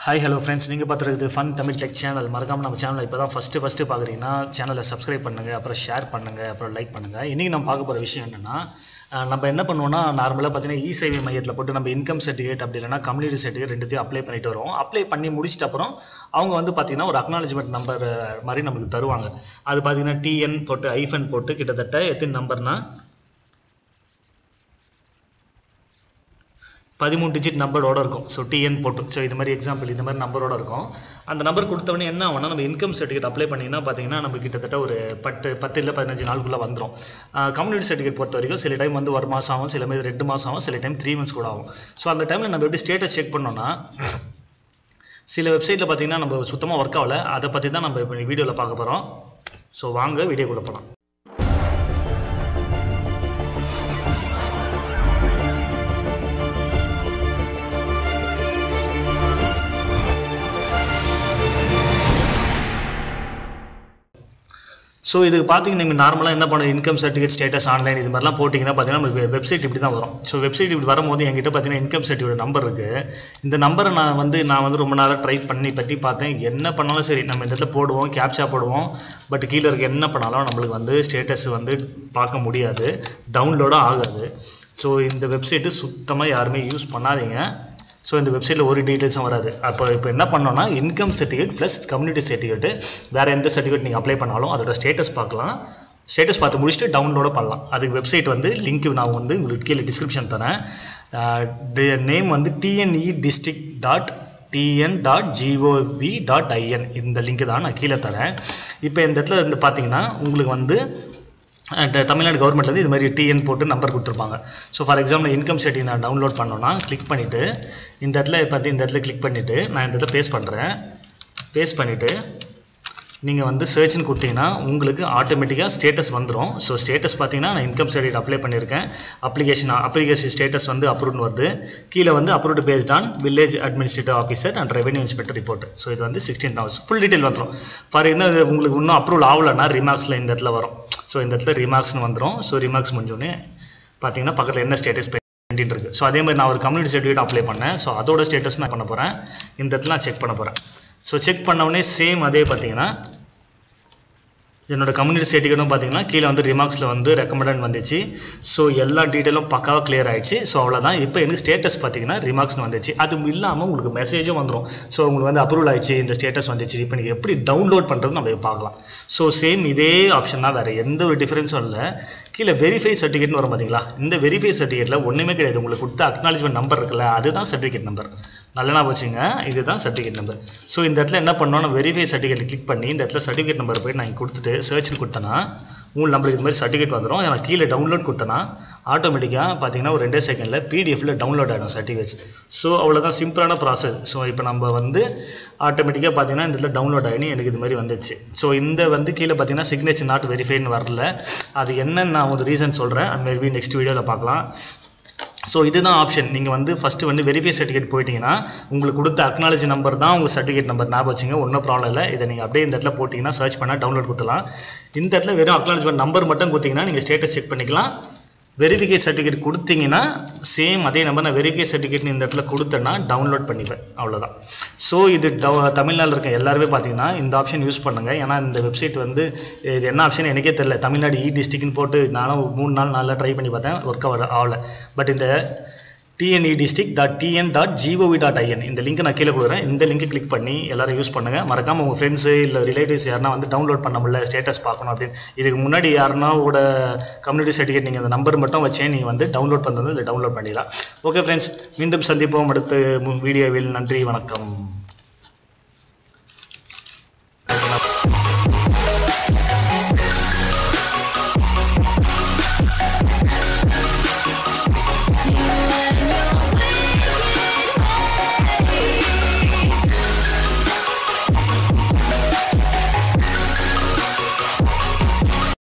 hi hello friends நீங்கள் பார்த்துருக்குது fun Tamil tech channel மறக்காமல் நம்ம சேனலை இப்போ தான் ஃபஸ்ட்டு ஃபஸ்ட்டு பார்க்குறீங்கன்னா சேனலை சப்ஸ்கிரைப் பண்ணுங்கள் அப்புறம் ஷேர் பண்ணுங்கள் அப்புறம் லைக் பண்ணுங்கள் இன்றைக்கி நம்ம பார்க்க போகிற விஷயம் என்னென்னா அஹ், நம்ம என்ன பண்ணுவோம்னா நார்மலாக பார்த்தீங்கன்னா இ சேவை மையத்தில் போட்டு நம்ம இன்கம் சர்டிஃபிகேட் அப்படி இல்லைனா கம்யூனிட்டி சர்டிஃபிகேட் ரெண்டுத்தையும் அப்ளை பண்ணிட்டு வரோம் அப்ளை பண்ணி முடிச்சிட்ட அப்புறம் அவங்க வந்து பார்த்தீங்கன்னா ஒரு அக்னாலஜ்மெண்ட் நம்பர் மாதிரி நமக்கு தருவாங்க அது பார்த்தீங்கன்னா டிஎன் போட்டு ஐஃபன் போட்டு கிட்டத்தட்ட எத்தனை நம்பர்னா பதிமூணு டிஜிட் நம்பரோட இருக்கும் ஸோ டிஎன் போட்டு ஸோ இது மாதிரி எக்ஸாம்பிள் இந்த மாதிரி நம்பரோட இருக்கும் அந்த நம்பர் கொடுத்தவொடனே என்ன ஆகும்னா நம்ம இன்கம் சர்டிஃபிகேட் அப்ளை பண்ணிங்கன்னா பார்த்தீங்கன்னா நம்ம கிட்டத்தட்ட ஒரு பத்து பத்து இல்லை பதினஞ்சு நாளுக்குள்ளே வந்துடும் கம்யூனிட்டி சர்டிஃபிகேட் பொறுத்த வரைக்கும் சில டைம் வந்து ஒரு மாதம் ஆகும் சில மாதிரி ரெண்டு மாதம் ஆகும் சில டைம் த்ரீ மந்த்ஸ் கூட ஆகும் ஸோ அந்த டைமில் நம்ம எப்படி ஸ்டேட்டஸ் செக் பண்ணோம்னா சில வெப்சைட்டில் பார்த்தீங்கன்னா நம்ம சுத்தமாக ஒர்க் ஆகல அதை பற்றி தான் நம்ம இப்போ வீடியோவில் பார்க்க போகிறோம் ஸோ வாங்க வீடியோக்குள்ளே போகலாம் ஸோ இதுக்கு பார்த்தீங்கன்னா நீங்கள் நார்மலாக என்ன பண்ண இன்கம் சர்டிஃபிகேட் ஸ்டேட்டஸ் ஆன்லைன் இது மாதிரிலாம் போட்டிங்கன்னா பார்த்தீங்கன்னா நமக்கு வெப்சைட் இப்படி தான் வரும் ஸோ வெப்சைட் இப்படி வரும்போது என்கிட்ட பார்த்தீங்கன்னா இன்கம் சர்டிஃபிகேட் நம்பர் இருக்குது இந்த நம்பரை நான் வந்து நான் வந்து ரொம்ப நாளாக ட்ரை பண்ணி பற்றி பார்த்தேன் என்ன பண்ணாலும் சரி நம்ம இந்த இடத்துல போடுவோம் கேப்சா போடுவோம் பட் கீழே இருக்க என்ன பண்ணாலும் நம்மளுக்கு வந்து ஸ்டேட்டஸ் வந்து பார்க்க முடியாது டவுன்லோடும் ஆகாது ஸோ இந்த வெப்சைட்டு சுத்தமாக யாருமே யூஸ் பண்ணாதீங்க ஸோ இந்த வெப்சைட்டில் ஒரு டீட்டெயில்ஸும் வராது அப்போ இப்போ என்ன பண்ணோம்னா income certificate plus community certificate வேறு எந்த சர்டிஃபிகேட் நீங்கள் அப்ளை பண்ணாலும் அதோட ஸ்டேட்டஸ் பார்க்கலாம் ஸ்டேட்டஸ் பார்த்து முடிச்சுட்டு டவுன்லோட பண்ணலாம் அதுக்கு வெப்சைட் வந்து லிங்க் நான் வந்து உங்களுக்கு கீழே டிஸ்கிரிப்ஷன் தரேன் நேம் வந்து TNE district dot TN dot GOV dot IN இந்த லிங்க் தான் நான் கீழே தரேன் இப்போ இந்த இடத்துல இருந்து பார்த்தீங்கன்னா உங்களுக்கு வந்து அண்ட் தமிழ்நாடு கவர்மெண்ட்லேருந்து இது மாதிரி டிஎன் போட்டு நம்பர் கொடுத்துருப்பாங்க so for example income certificate நான் டவுன்லோட் பண்ணோன்னா கிளிக் பண்ணிவிட்டு இந்த இடத்துல பார்த்து இந்த இடத்துல கிளிக் பண்ணிவிட்டு நான் இந்த இடத்துல பேஸ்ட் பண்ணுறேன் பேஸ்ட் பண்ணிவிட்டு நீங்கள் வந்து சர்ச்னு கொடுத்தீங்கன்னா உங்களுக்கு ஆட்டோமேட்டிக்காக ஸ்டேட்டஸ் வந்துடும் ஸோ ஸ்டேட்டஸ் பார்த்தீங்கன்னா நான் இன்கம் சர்டிஃபிகேட் அப்ளை பண்ணியிருக்கேன் அப்ளிகேஷன் அப்ளிகேஷன் ஸ்டேட்டஸ் வந்து அப்ரூவ்னு வருது கீழே வந்து approved based on village administrative officer and revenue inspector report so இது வந்து சிக்ஸ்டீன் தௌசண்ட் ஃபுல் டீட்டெயில் வந்துடும் ஃபார் என்ன இது உங்களுக்கு இன்னும் அப்ரூவல் ஆகலைன்னா ரிமார்க்ஸில் இந்த இடத்துல வரும் ஸோ இந்த இடத்துல ரிமார்க்ஸ்னு வந்துடும் ஸோ ரிமார்க்ஸ் முடிஞ்சோடனே பார்த்தீங்கன்னா பக்கத்தில் என்ன ஸ்டேட்டஸ் பெண்டிங் இருக்குது ஸோ அதே மாதிரி நான் ஒரு கம்யூனிட்டி சர்டிஃபிகேட் அப்ளை பண்ணேன் ஸோ அதோட ஸ்டேட்டஸ் நான் பண்ண போகிறேன் இந்த இடத்துல நான் செக் பண்ண போகிறேன் ஸோ செக் பண்ண உடனே சேம் அதே பார்த்தீங்கன்னா என்னோட கம்யூனிட்டி சர்டிஃபிகேட்டும் பார்த்தீங்கன்னா கீழே வந்து ரிமார்க்ஸில் வந்து ரெக்கமெண்டட் வந்துச்சு ஸோ எல்லா டீட்டெயிலும் பக்காவாக clear ஆயிடுச்சு ஸோ அவ்வளோதான் இப்போ எனக்கு ஸ்டேட்டஸ் பார்த்தீங்கன்னா ரிமார்க்ஸ்னு வந்துச்சு அது இல்லாமல் உங்களுக்கு மெசேஜும் வந்துடும் ஸோ உங்களுக்கு வந்து அப்ரூவல் ஆயிடுச்சு இந்த ஸ்டேட்டஸ் வந்துச்சு இப்போ நீங்கள் எப்படி டவுன்லோட் பண்ணுறது நம்ம பார்க்கலாம் ஸோ சேம் இதே ஆப்ஷன் தான் வேறு எந்த ஒரு டிஃப்ரென்ஸும் இல்லை கீழே வெரிஃபை சர்டிஃபிகேட்னு வரும் பார்த்தீங்களா இந்த வெரிஃபை சர்டிஃபிகேட்டில் ஒன்றுமே கிடையாது உங்களுக்கு கொடுத்த அக்னாலஜ்மெண்ட் நம்பர் இருக்குல்ல அதுதான் சர்டிஃபிகேட் நம்பர் நல்லா வச்சுங்க இதுதான் சர்டிஃபிகேட் நம்பர் ஸோ இந்த இடத்துல என்ன பண்ணோம் நான் வெரிஃபை சர்டிஃபிகேட் கிளிக் பண்ணி இந்த இடத்துல சர்டிஃபிகேட் நம்பர் போய் நான் கொடுத்துட்டு சர்ச்னு கொடுத்தேன்னா உங்களுக்கு நம்மளுக்கு இது மாதிரி சர்டிஃபிகேட் வந்துடும் நான் கீழே டவுன்லோட் கொடுத்தேன்னா ஆட்டோமேட்டிக்காக பார்த்தீங்கன்னா ஒரு ரெண்டே செகண்டில் பிடிஎஃப்ல டவுன்லோட் ஆகிடும் சர்டிஃபிகேட்ஸ் ஸோ அவ்வளோதான் சிம்பிளான ப்ராசஸ் ஸோ இப்போ நம்ம வந்து ஆட்டோமேட்டிக்காக பார்த்தீங்கன்னா இந்த இடத்துல டவுன்லோட் ஆகி எனக்கு இது மாதிரி வந்துச்சு ஸோ இந்த வந்து கீழே பார்த்தீங்கன்னா சிக்னேச்சர் நாட் வெரிஃபைன்னு வரல அது என்னன்னு நான் ஒரு ரீசன் சொல்கிறேன் மேபி நெக்ஸ்ட் வீடியோவில் பார்க்கலாம் ஸோ இதுதான் ஆப்ஷன் நீங்கள் வந்து ஃபஸ்ட்டு வந்து வெரிஃபை சர்டிஃபிகேட் போயிட்டீங்கன்னா உங்களுக்கு கொடுத்த அக்னாலஜி நம்பர் தான் உங்கள் சர்டிஃபிகேட் நம்பர் ஞாபகம் வச்சுங்க ஒன்றும் ப்ராப்ளம் இல்லை இதை நீங்கள் அப்படியே இந்த இடத்துல போட்டிங்கன்னா சர்ச் பண்ணால் டவுன்லோட் கொடுத்துலாம் இந்த இடத்துல வெறும் அக்னாலஜ்மெண்ட் நம்பர் மட்டும் கொடுத்தீங்கன்னா நீங்கள் ஸ்டேட்டஸ் செக் பண்ணிக்கலாம் வெரிஃபிகேட் சர்டிஃபிகேட் கொடுத்தீங்கன்னா சேம் அதே நம்பர் நான் வெரிஃபிகேட் சர்டிஃபிகேட் இந்த இடத்துல கொடுத்தேன்னா டவுன்லோட் பண்ணிப்பேன் அவ்வளோதான் ஸோ இது டவு தமிழ்நாட்டில் இருக்க எல்லாருமே பார்த்தீங்கன்னா இந்த ஆப்ஷன் யூஸ் பண்ணுங்கள் ஏன்னா இந்த வெப்சைட் வந்து இது என்ன ஆப்ஷன் எனக்கே தெரியல தமிழ்நாடு இ டிஸ்ட்ரிக்ட்னு போட்டு நானும் மூணு நாள் நாளில் ட்ரை பண்ணி பார்த்தேன் ஒர்க் ஆகல பட் இந்த TNE district dot TN dot GOV dot IN இந்த லிங்க் நான் கீழே கொடுக்குறேன் இந்த லிங்க் கிளிக் பண்ணி எல்லாரும் யூஸ் பண்ணுங்கள் மறக்காமல் உங்கள் ஃப்ரெண்ட்ஸு இல்லை ரிலேட்டிவ்ஸ் யாருனா வந்து டவுன்லோட் பண்ண முடியல ஸ்டேட்டஸ் பார்க்கணும் அப்படின்னு இதுக்கு முன்னாடி யாருனாவோட கம்யூனிட்டி சர்டிஃபிகேட் நீங்கள் அந்த நம்பர் மட்டும் வச்சே நீங்கள் வந்து டவுன்லோட் பண்ணுறது இல்லை டவுன்லோட் பண்ணிடலாம் ஓகே ஃப்ரெண்ட்ஸ் மீண்டும் சந்திப்போம் அடுத்த வீடியோவில் நன்றி வணக்கம்